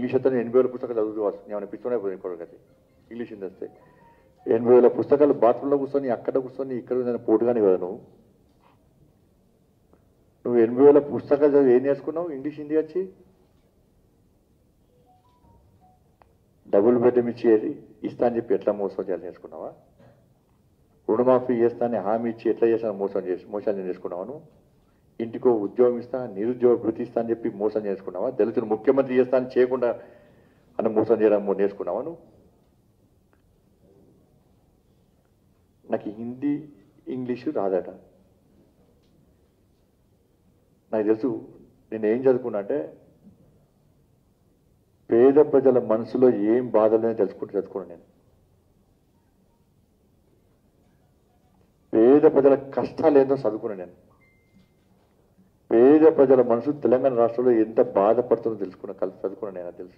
English అయితే ఎనభై వేల పుస్తకాలు చదువుకోవచ్చు నేను పిచ్చోనే పోయింది కొడుకైతే ఇంగ్లీష్ హిందీ వస్తే ఎనభై వేల పుస్తకాలు బాత్రూంలో కూర్చొని అక్కడ కూర్చొని ఇక్కడ నేను పోటుగానే కదా నువ్వు నువ్వు ఎనభై వేల పుస్తకాలు చదివి ఏం నేర్చుకున్నావు ఇంగ్లీష్ హిందీ వచ్చి డబుల్ బెడ్రూమ్ ఇచ్చేది ఇస్తా అని చెప్పి ఎట్లా మోసం చేయాలి నేర్చుకున్నావా రుణమాఫీ చేస్తా అని హామీ ఇచ్చి ఎట్లా చేస్తాను మోసం చేసి మోసాలు నేర్చుకున్నావా నువ్వు ఇంటికో ఉద్యోగం ఇస్తా నిరుద్యోగ వృత్తి ఇస్తా అని చెప్పి మోసం చేసుకున్నావా దళితులు ముఖ్యమంత్రి చేస్తా అని చేయకుండా అని మోసం చేయడం నేర్చుకున్నావా నువ్వు నాకు హిందీ ఇంగ్లీషు రాదట నాకు తెలుసు నేను ఏం చదువుకున్నా అంటే పేద ప్రజల మనసులో ఏం బాధలు తెలుసుకుంటూ చదువుకున్నాను నేను పేద ప్రజల కష్టాలు ఏందో చదువుకున్నాను నేను పేద ప్రజల మనసు తెలంగాణ రాష్ట్రంలో ఎంత బాధపడుతుందో తెలుసుకున్న కలిసి చదువుకున్నాను నేను అది తెలుసు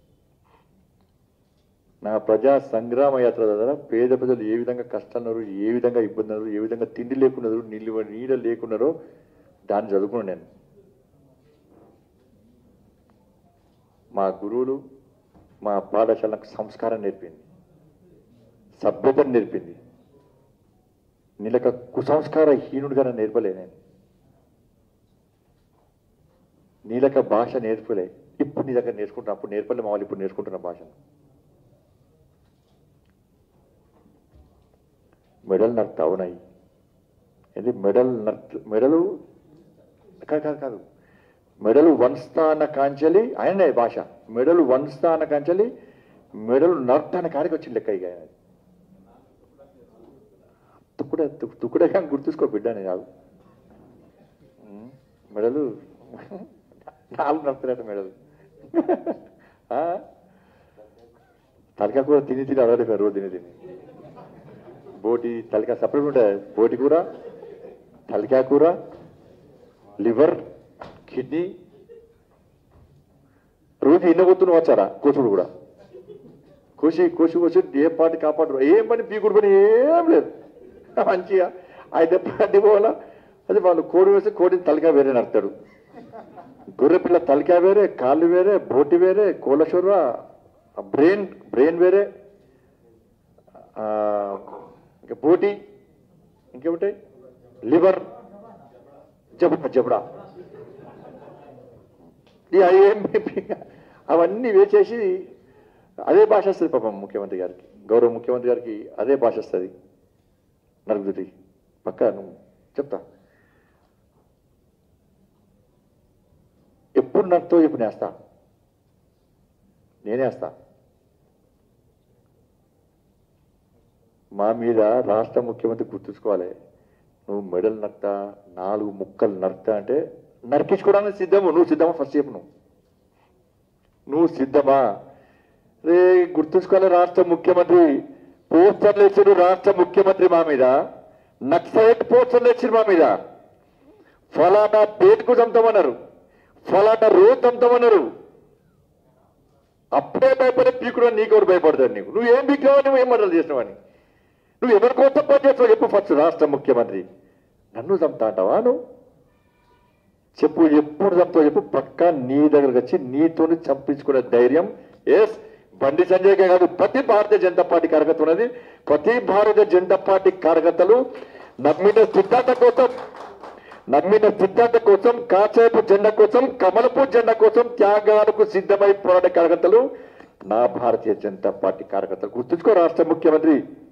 నా ప్రజా సంగ్రామ యాత్ర ద్వారా పేద ప్రజలు ఏ విధంగా కష్టాలున్నారు ఏ విధంగా ఇబ్బంది ఉన్నారు ఏ విధంగా తిండి లేకున్నారు నీళ్ళు నీడ లేకున్నారో దాన్ని చదువుకున్నాను నేను మా గురువులు మా పాఠశాలకు సంస్కారం నేర్పింది సభ్యతను నేర్పింది నీలక కుసంస్కార హీనుడిగా నన్ను నేర్పలే నేను నీలక భాష నేర్పలే ఇప్పుడు నీ దగ్గర నేర్చుకుంటున్నా అప్పుడు నేర్పలే మా వాళ్ళు ఇప్పుడు నేర్చుకుంటున్న భాషను మెడల్ నర్త అవునాయి ఇది మెడల్ నర్త మెడలు కాదు కాదు కాదు మెడలు వన్స్థాన కాంచలి ఆయనే భాష మెడలు వన్స్థాన కాంచలి మెడలు నర్తాన కాడికి వచ్చింది లెక్క ఇక ఆయన తుక్కుడే తుక్కుడే కానీ గుర్తుంచుకో బిడ్డ నేను కాదు ఉమ్, మెడలు నాలుగు నడుతున్నాయట మెడలు ఆ? తలకాయ కూర తిని తిని అడగలేదు రోజు తిని తిని బోటి తలకాయ సపరేట్ ఉంటాయి బోటి కూర తలకాయ కూర లివర్ కిడ్నీ రోజు ఇన్నగొత్తును వచ్చారా కోసుడు కూడా కోసి కోసి కోసి ఏ పాటి కాపాడు ఏం పని పీకుడు పని ఏం లేదు మంచిగా అయితే పాటి పోవాలా అది వాళ్ళు కోడి వేసి కోడిని తలకాయ వేరే నడతాడు గొర్రె పిల్ల తలకాయ వేరే కాళ్ళు వేరే బోటి వేరే కోలశొర్ర బ్రెయిన్ బ్రెయిన్ వేరే ఆ, ఇంకా బోటి ఇంకేమిటాయి లివర్ జబడా జబడా ఈ ఏం అవన్నీ వేసేసి అదే భాష వస్తుంది పాపం ముఖ్యమంత్రి గారికి గౌరవ ముఖ్యమంత్రి గారికి అదే భాష వస్తుంది నలుగురి పక్క నువ్వు చెప్తా ఎప్పుడు నడుతో ఇప్పుడు నేస్తా నేనేస్తా మా మీద రాష్ట్ర ముఖ్యమంత్రి గుర్తుంచుకోవాలి నువ్వు మెడల్ నర్తా నాలుగు ముక్కలు నర్తా అంటే నరికించుకోవడానికి సిద్ధము నువ్వు సిద్ధమా ఫస్ట్ చెప్పు నువ్వు నువ్వు సిద్ధమా రే గుర్తుంచుకోవాలి రాష్ట్ర ముఖ్యమంత్రి పోస్టర్లు ఇచ్చారు రాష్ట్ర ముఖ్యమంత్రి మా మీద నక్సలైట్ పోస్టర్లు ఇచ్చారు మా మీద ఫలానా డేట్కు చంపమన్నారు ఫలానా రోజు చంపమన్నారు అప్పుడే భయపడే పీకుడు నీకు ఎవరు భయపడతాడు నీకు నువ్వు ఏం పీకావు నువ్వు ఏం మరలు చేసినావని నువ్వు ఎవరి కోసం పని చేస్తావు చెప్పు ఫస్ట్ రాష్ట్ర ముఖ్యమంత్రి నన్ను చంపుతా అంటావా నువ్వు చెప్పు ఎప్పుడు చంపుతావు చెప్పు పక్కా నీ దగ్గరకు వచ్చి నీతోని చంపించుకునే ధైర్యం ఎస్ బండి సంజయ్ కాదు ప్రతి భారతీయ జనతా పార్టీ కార్యకర్త ఉన్నది ప్రతి భారతీయ జనతా పార్టీ కార్యకర్తలు నమ్మిన సిద్ధాంత కోసం నమ్మిన సిద్ధాంత కోసం కాసేపు జెండా కోసం కమలపు జెండా కోసం త్యాగాలకు సిద్ధమై పోరాడే కార్యకర్తలు నా భారతీయ జనతా పార్టీ కార్యకర్తలు గుర్తుంచుకో రాష్ట్ర ముఖ్యమంత్రి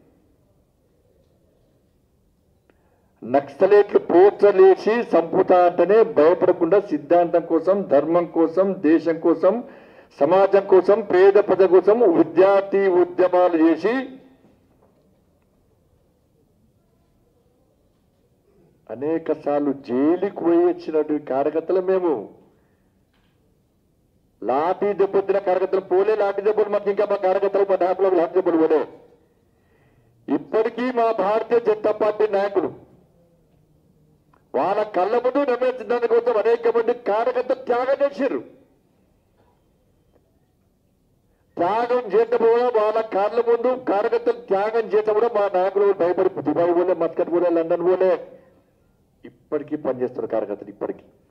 నక్సలేట్లు పోర్చలేసి సంపుతా అంటేనే భయపడకుండా సిద్ధాంతం కోసం ధర్మం కోసం దేశం కోసం సమాజం కోసం పేద ప్రజల కోసం విద్యార్థి ఉద్యమాలు చేసి అనేక సార్లు జైలుకు పోయి వచ్చినటువంటి కార్యకర్తలు మేము లాఠీ దెబ్బతిన కార్యకర్తలు పోలే లాఠీ దెబ్బలు మాకు ఇంకా మా కార్యకర్తలు మా నాయకులకు లాఠీ దెబ్బలు పోలే ఇప్పటికీ మా భారతీయ జనతా పార్టీ నాయకులు వాళ్ళ కళ్ళ ముందు నమ్మే సిద్ధాంతం కోసం అనేక మంది కార్యకర్తలు త్యాగం చేశారు త్యాగం చేయటం కూడా వాళ్ళ కాళ్ళ ముందు కార్యకర్తలు త్యాగం చేయటం కూడా మా నాయకులు భయపడి దుబాయ్ పోలే మస్కట్ పోలే లండన్ పోలే ఇప్పటికీ పనిచేస్తున్న కార్యకర్తలు ఇప్పటికీ